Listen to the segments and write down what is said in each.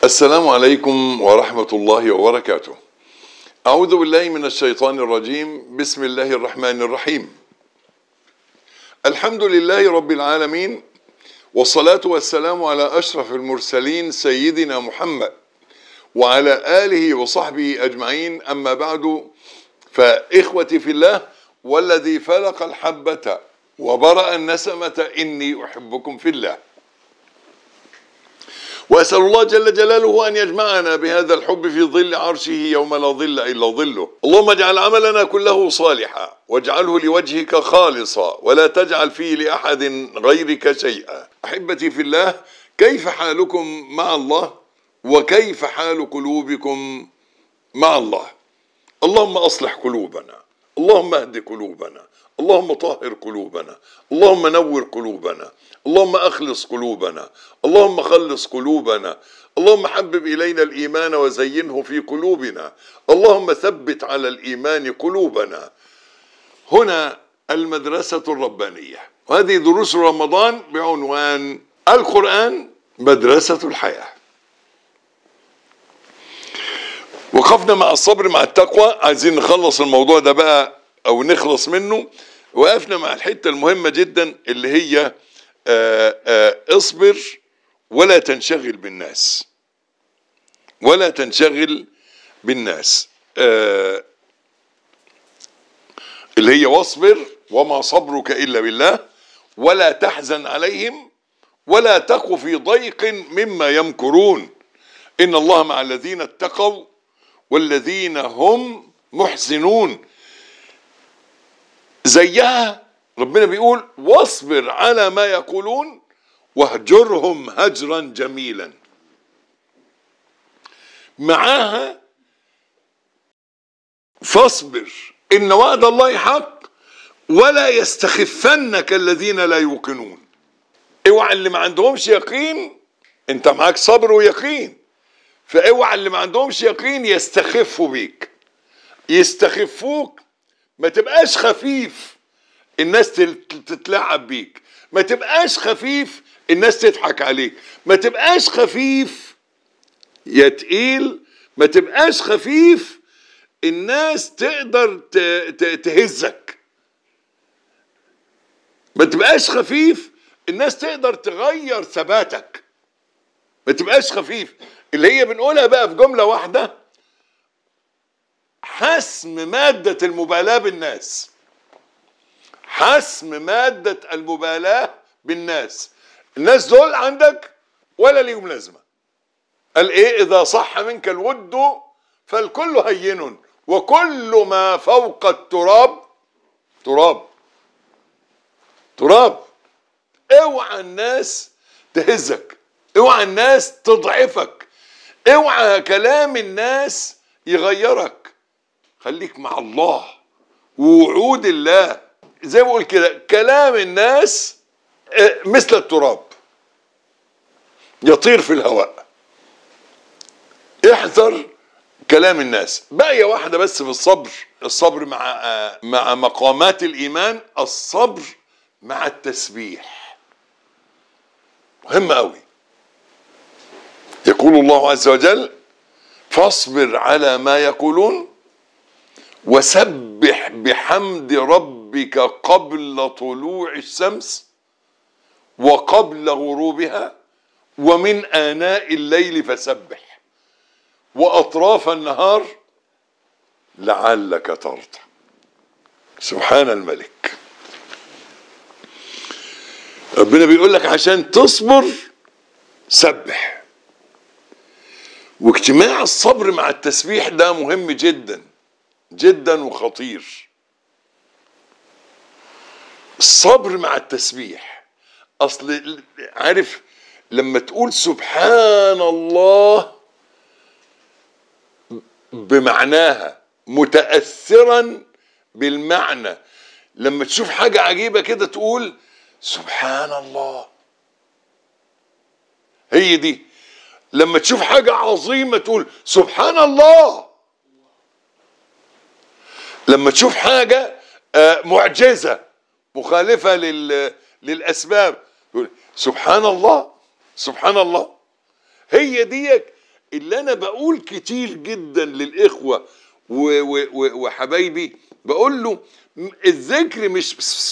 السلام عليكم ورحمة الله وبركاته. أعوذ بالله من الشيطان الرجيم، بسم الله الرحمن الرحيم. الحمد لله رب العالمين والصلاة والسلام على أشرف المرسلين سيدنا محمد وعلى آله وصحبه أجمعين أما بعد فإخوتي في الله والذي فلق الحبة وبرأ النسمة إني أحبكم في الله. واسال الله جل جلاله ان يجمعنا بهذا الحب في ظل عرشه يوم لا ظل الا ظله اللهم اجعل عملنا كله صالحا واجعله لوجهك خالصا ولا تجعل فيه لاحد غيرك شيئا احبتي في الله كيف حالكم مع الله وكيف حال قلوبكم مع الله اللهم اصلح قلوبنا اللهم اهد قلوبنا اللهم طهر قلوبنا اللهم نور قلوبنا اللهم اخلص قلوبنا اللهم خلص قلوبنا اللهم حبب الينا الايمان وزينه في قلوبنا اللهم ثبت على الايمان قلوبنا هنا المدرسه الربانيه وهذه دروس رمضان بعنوان القران مدرسه الحياه وقفنا مع الصبر مع التقوى عايزين نخلص الموضوع ده بقى او نخلص منه وقفنا مع الحته المهمه جدا اللي هي آآ آآ اصبر ولا تنشغل بالناس ولا تنشغل بالناس اللي هي واصبر وما صبرك الا بالله ولا تحزن عليهم ولا تق في ضيق مما يمكرون ان الله مع الذين اتقوا والذين هم محسنون زيها ربنا بيقول واصبر على ما يقولون واهجرهم هجرا جميلا معاها فاصبر ان وعد الله حق ولا يستخفنك الذين لا يوقنون اوعى اللي ما عندهمش يقين انت معاك صبر ويقين فاوعى اللي ما عندهمش يقين يستخفوا بيك يستخفوك ما تبقاش خفيف الناس تتلعب بيك ما تبقاش خفيف الناس تضحك عليك ما تبقاش خفيف يا تقيل ما تبقاش خفيف الناس تقدر تهزك ما تبقاش خفيف الناس تقدر تغير ثباتك ما تبقاش خفيف اللي هي بنقولها بقى في جملة واحدة حسم مادة المبالاة بالناس حسم مادة المبالاة بالناس الناس دول عندك ولا ليهم لازمة قال ايه اذا صح منك الود فالكل هين وكل ما فوق التراب تراب تراب اوعى الناس تهزك اوعى الناس تضعفك اوعى كلام الناس يغيرك خليك مع الله ووعود الله زي ما بقول كده كلام الناس مثل التراب يطير في الهواء احذر كلام الناس بقية واحدة بس في الصبر الصبر مع مع مقامات الإيمان الصبر مع التسبيح مهم قوي يقول الله عز وجل فاصبر على ما يقولون وسبح بحمد ربك قبل طلوع الشمس وقبل غروبها ومن آناء الليل فسبح وأطراف النهار لعلك ترضى سبحان الملك ربنا بيقول لك عشان تصبر سبح واجتماع الصبر مع التسبيح ده مهم جدا جدا وخطير الصبر مع التسبيح اصل عارف لما تقول سبحان الله بمعناها متاثرا بالمعنى لما تشوف حاجه عجيبه كده تقول سبحان الله هي دي لما تشوف حاجه عظيمه تقول سبحان الله لما تشوف حاجه معجزه مخالفه لل للاسباب يقول سبحان الله سبحان الله هي دي اللي انا بقول كتير جدا للاخوه و- و- و- وحبايبي بقول له م- الذكر مش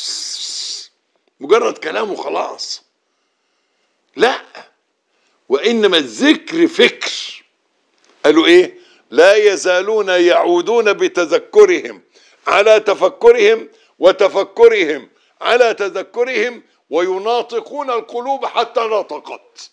مجرد كلام وخلاص لا وانما الذكر فكر قالوا ايه لا يزالون يعودون بتذكرهم على تفكرهم وتفكرهم على تذكرهم ويناطقون القلوب حتى نطقت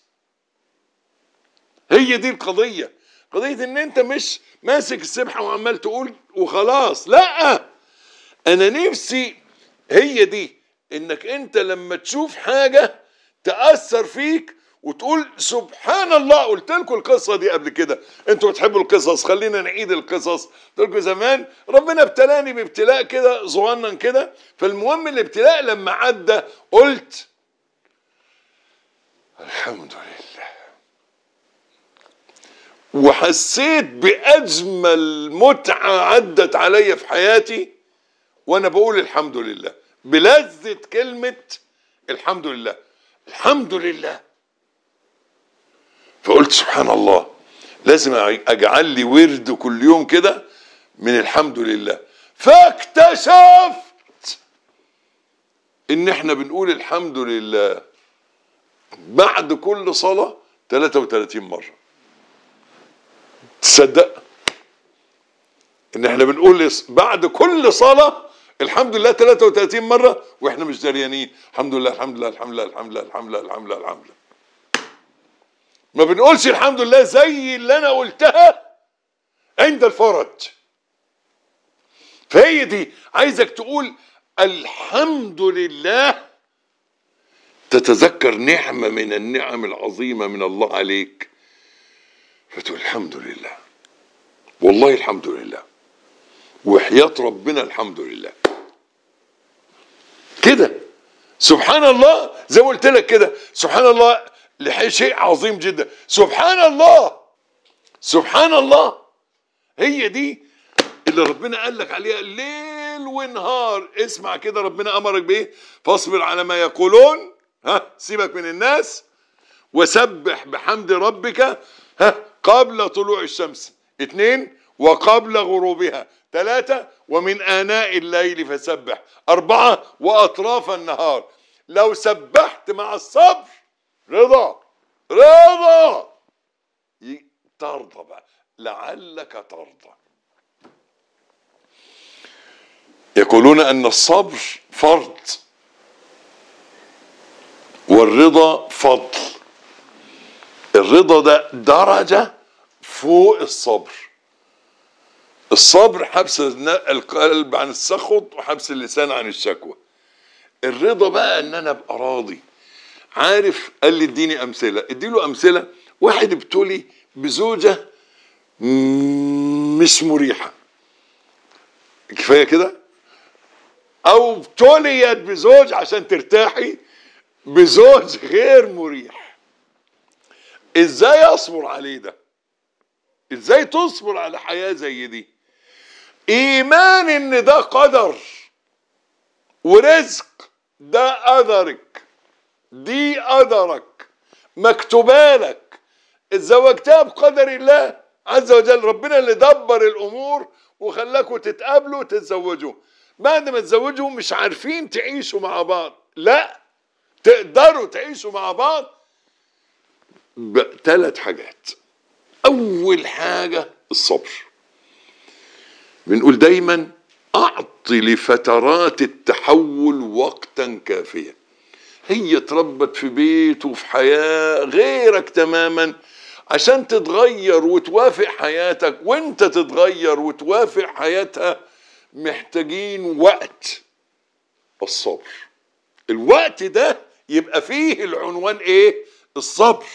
هي دي القضية قضية ان انت مش ماسك السبحة وعمال تقول وخلاص لا انا نفسي هي دي انك انت لما تشوف حاجة تأثر فيك وتقول سبحان الله قلت لكم القصة دي قبل كده انتوا بتحبوا القصص خلينا نعيد القصص قلت لكم زمان ربنا ابتلاني بابتلاء كده صغنن كده فالمهم الابتلاء لما عدى قلت الحمد لله وحسيت بأجمل متعة عدت عليا في حياتي وأنا بقول الحمد لله بلذة كلمة الحمد لله الحمد لله فقلت سبحان الله لازم أجعل لي ورد كل يوم كده من الحمد لله فاكتشفت إن إحنا بنقول الحمد لله بعد كل صلاة 33 مرة تصدق ان احنا بنقول بعد كل صلاة الحمد لله 33 مرة واحنا مش دريانين الحمد لله الحمد لله الحمد لله الحمد لله الحمد لله الحمد لله الحمد لله ما بنقولش الحمد لله زي اللي انا قلتها عند الفرج فهي دي عايزك تقول الحمد لله تتذكر نعمة من النعم العظيمة من الله عليك فتقول الحمد لله والله الحمد لله وحياة ربنا الحمد لله كده سبحان الله زي ما قلت لك كده سبحان الله شيء عظيم جدا سبحان الله سبحان الله هي دي اللي ربنا قال لك عليها ليل ونهار اسمع كده ربنا امرك بايه فاصبر على ما يقولون ها سيبك من الناس وسبح بحمد ربك ها قبل طلوع الشمس اثنين وقبل غروبها ثلاثة ومن آناء الليل فسبح أربعة وأطراف النهار لو سبحت مع الصبر رضا رضا ترضى بقى لعلك ترضى يقولون أن الصبر فرض والرضا فضل الرضا ده درجة فوق الصبر الصبر حبس القلب عن السخط وحبس اللسان عن الشكوى الرضا بقى ان انا ابقى راضي عارف قال لي اديني امثله اديله امثله واحد ابتلي بزوجه مش مريحه كفايه كده او ابتليت بزوج عشان ترتاحي بزوج غير مريح ازاي اصبر عليه ده ازاي تصبر على حياة زي دي ايمان ان ده قدر ورزق ده قدرك دي قدرك مكتوبالك اتزوجتها بقدر الله عز وجل ربنا اللي دبر الامور وخلاكوا تتقابلوا وتتزوجوا بعد ما تزوجوا مش عارفين تعيشوا مع بعض لا تقدروا تعيشوا مع بعض بثلاث حاجات اول حاجه الصبر بنقول دايما اعطي لفترات التحول وقتا كافيا هي اتربت في بيت وفي حياه غيرك تماما عشان تتغير وتوافق حياتك وانت تتغير وتوافق حياتها محتاجين وقت الصبر الوقت ده يبقى فيه العنوان ايه الصبر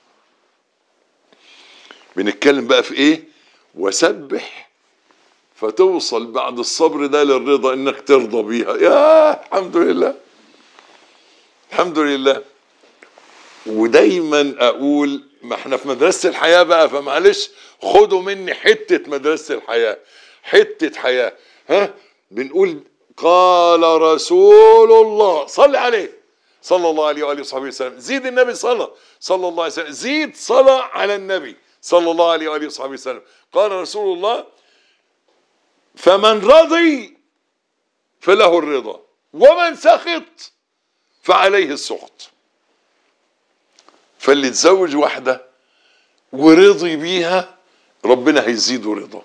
بنتكلم بقى في ايه وسبح فتوصل بعد الصبر ده للرضا انك ترضى بيها يا الحمد لله الحمد لله ودايما اقول ما احنا في مدرسه الحياه بقى فمعلش خدوا مني حته مدرسه الحياه حته حياه ها بنقول قال رسول الله صل عليه صلى الله عليه واله وصحبه وسلم زيد النبي صلى صلى الله عليه وسلم زيد صلاه على النبي صلى الله عليه وآله وصحبه وسلم قال رسول الله فمن رضي فله الرضا ومن سخط فعليه السخط فاللي تزوج واحدة ورضي بيها ربنا هيزيده رضا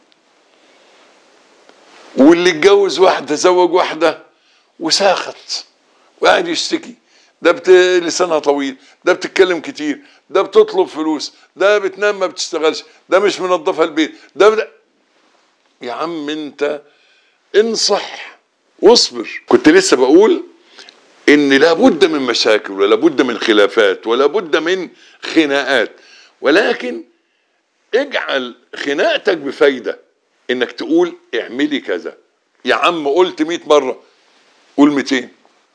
واللي اتجوز واحدة زوج واحدة وساخط وقاعد يشتكي ده بت... لسانها طويل ده بتتكلم كتير ده بتطلب فلوس ده بتنام ما بتشتغلش ده مش منظفة البيت ده بد... يا عم انت انصح واصبر كنت لسه بقول ان لابد من مشاكل ولا بد من خلافات ولا بد من خناقات ولكن اجعل خناقتك بفايدة انك تقول اعملي كذا يا عم قلت 100 مرة قول 200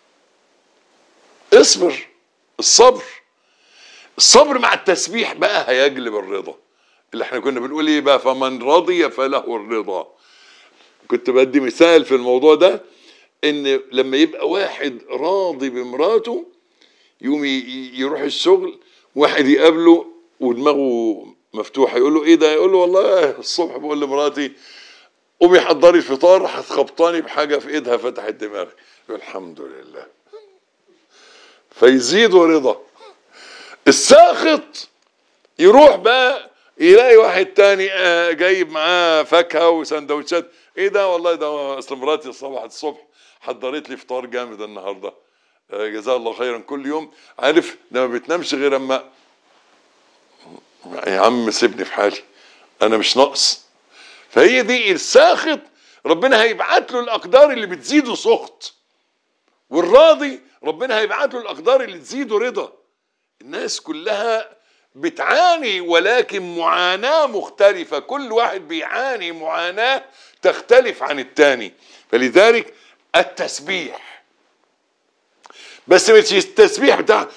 اصبر الصبر الصبر مع التسبيح بقى هيجلب الرضا اللي احنا كنا بنقول ايه بقى فمن رضي فله الرضا كنت بدي مثال في الموضوع ده ان لما يبقى واحد راضي بمراته يقوم يروح الشغل واحد يقابله ودماغه مفتوحه يقول له ايه ده يقول له والله الصبح بقول لمراتي قومي حضري الفطار راحت خبطاني بحاجه في ايدها فتحت دماغي الحمد لله فيزيد رضا الساخط يروح بقى يلاقي واحد تاني جايب معاه فاكهه وسندوتشات ايه ده والله ده اصل مراتي الصبح الصبح حضرت لي فطار جامد النهارده جزاه الله خيرا كل يوم عارف ده ما بتنامش غير اما يا عم سيبني في حالي انا مش ناقص فهي دي الساخط ربنا هيبعت له الاقدار اللي بتزيده سخط والراضي ربنا هيبعت له الاقدار اللي تزيده رضا الناس كلها بتعاني ولكن معاناة مختلفة كل واحد بيعاني معاناة تختلف عن التاني فلذلك التسبيح بس مش التسبيح بتاع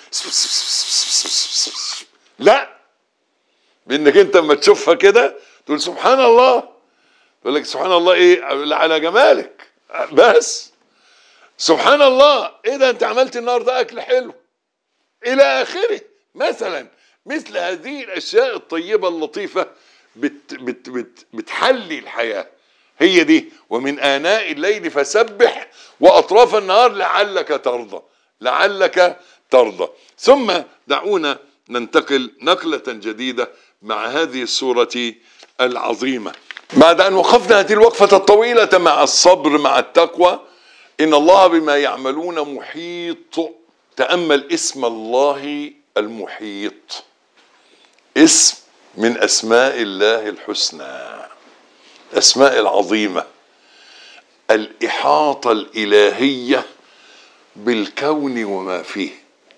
لا بانك انت لما تشوفها كده تقول سبحان الله تقول لك سبحان الله ايه على جمالك بس سبحان الله ايه ده انت عملت النهارده اكل حلو الى اخره مثلا مثل هذه الاشياء الطيبه اللطيفه بت بت بت بتحلي الحياه هي دي ومن اناء الليل فسبح واطراف النهار لعلك ترضى لعلك ترضى ثم دعونا ننتقل نقله جديده مع هذه السوره العظيمه بعد ان وقفنا هذه الوقفه الطويله مع الصبر مع التقوى ان الله بما يعملون محيط تامل اسم الله المحيط اسم من اسماء الله الحسنى الاسماء العظيمه الاحاطه الالهيه بالكون وما فيه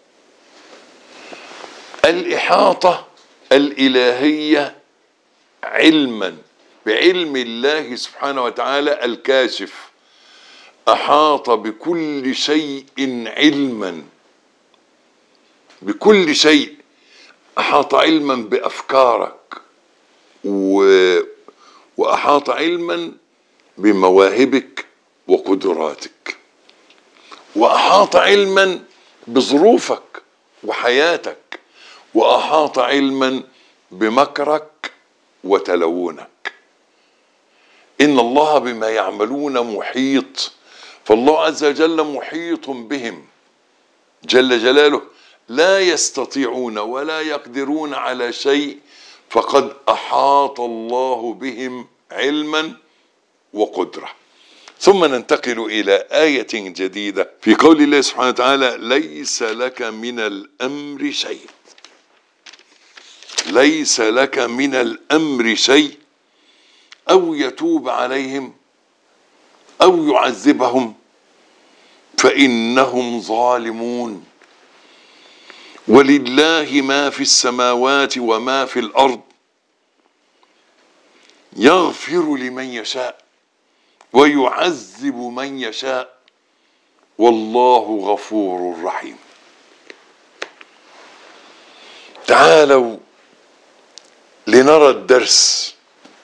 الاحاطه الالهيه علما بعلم الله سبحانه وتعالى الكاشف احاط بكل شيء علما بكل شيء احاط علما بافكارك و... واحاط علما بمواهبك وقدراتك واحاط علما بظروفك وحياتك واحاط علما بمكرك وتلونك ان الله بما يعملون محيط فالله عز وجل محيط بهم جل جلاله لا يستطيعون ولا يقدرون على شيء فقد احاط الله بهم علما وقدره ثم ننتقل الى ايه جديده في قول الله سبحانه وتعالى ليس لك من الامر شيء ليس لك من الامر شيء او يتوب عليهم او يعذبهم فانهم ظالمون ولله ما في السماوات وما في الارض يغفر لمن يشاء ويعذب من يشاء والله غفور رحيم تعالوا لنرى الدرس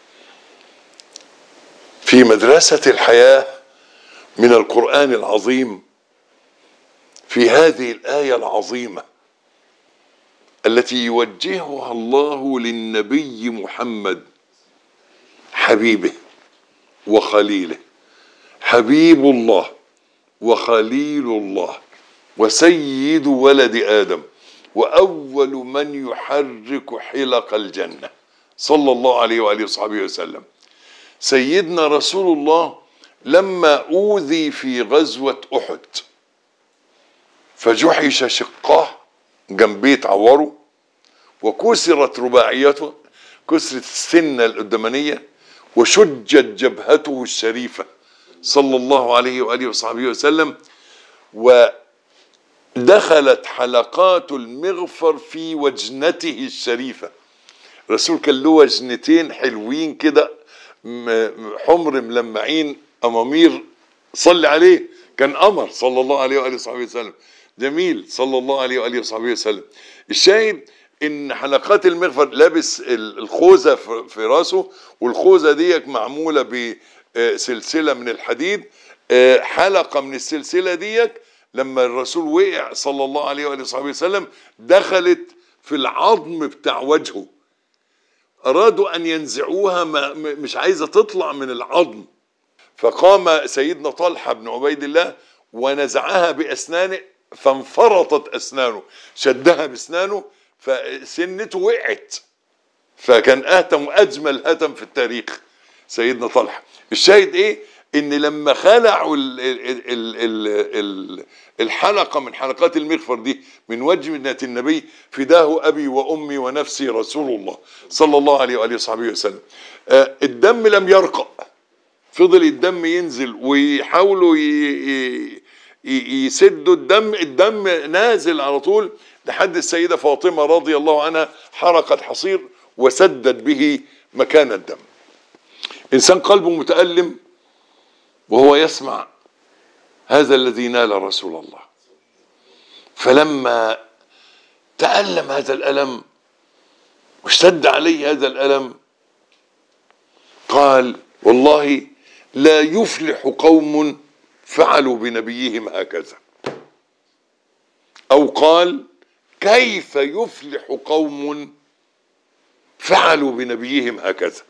في مدرسه الحياه من القران العظيم في هذه الايه العظيمه التي يوجهها الله للنبي محمد حبيبه وخليله حبيب الله وخليل الله وسيد ولد ادم واول من يحرك حلق الجنه صلى الله عليه واله وصحبه وسلم سيدنا رسول الله لما اوذي في غزوه احد فجحش شقاه جنبيه اتعوروا وكسرت رباعيته كسرت السنه القدامانيه وشجت جبهته الشريفه صلى الله عليه واله وصحبه وسلم ودخلت حلقات المغفر في وجنته الشريفه الرسول كان له وجنتين حلوين كده حمر ملمعين امامير صلي عليه كان قمر صلى الله عليه واله وصحبه وسلم جميل صلى الله عليه واله وصحبه وسلم الشاهد ان حلقات المغفر لابس الخوذه في راسه والخوذه ديك معموله بسلسله من الحديد حلقه من السلسله ديك لما الرسول وقع صلى الله عليه واله وصحبه وسلم دخلت في العظم بتاع وجهه ارادوا ان ينزعوها ما مش عايزه تطلع من العظم فقام سيدنا طلحه بن عبيد الله ونزعها باسنانه فانفرطت اسنانه شدها باسنانه فسنته وقعت فكان اهتم واجمل هتم في التاريخ سيدنا طلحه الشاهد ايه ان لما خلعوا ال ال ال ال الحلقه من حلقات المغفر دي من وجه النبي فداه ابي وامي ونفسي رسول الله صلى الله عليه واله وصحبه وسلم آه الدم لم يرقى فضل الدم ينزل ويحاولوا يسدوا الدم الدم نازل على طول لحد السيده فاطمه رضي الله عنها حرقت حصير وسدت به مكان الدم انسان قلبه متالم وهو يسمع هذا الذي نال رسول الله فلما تألم هذا الألم واشتد عليه هذا الألم قال والله لا يفلح قوم فعلوا بنبيهم هكذا أو قال كيف يفلح قوم فعلوا بنبيهم هكذا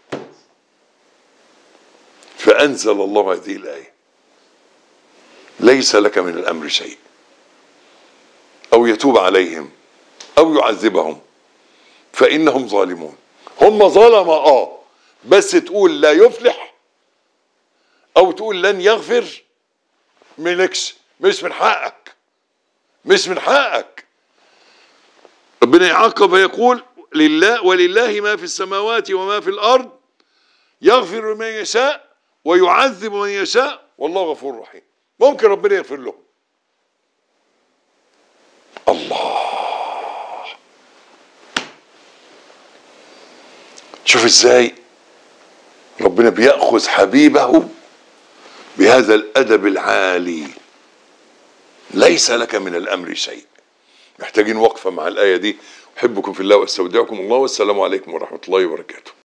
فأنزل الله هذه الآية ليس لك من الأمر شيء أو يتوب عليهم أو يعذبهم فإنهم ظالمون هم ظلمة آه بس تقول لا يفلح أو تقول لن يغفر ملكش مش من حقك مش من حقك ربنا يعاقب ويقول لله ولله ما في السماوات وما في الأرض يغفر من يشاء ويعذب من يشاء والله غفور رحيم ممكن ربنا يغفر لهم الله شوف ازاي ربنا بيأخذ حبيبه بهذا الأدب العالي ليس لك من الأمر شيء محتاجين وقفة مع الآية دي أحبكم في الله واستودعكم الله والسلام عليكم ورحمة الله وبركاته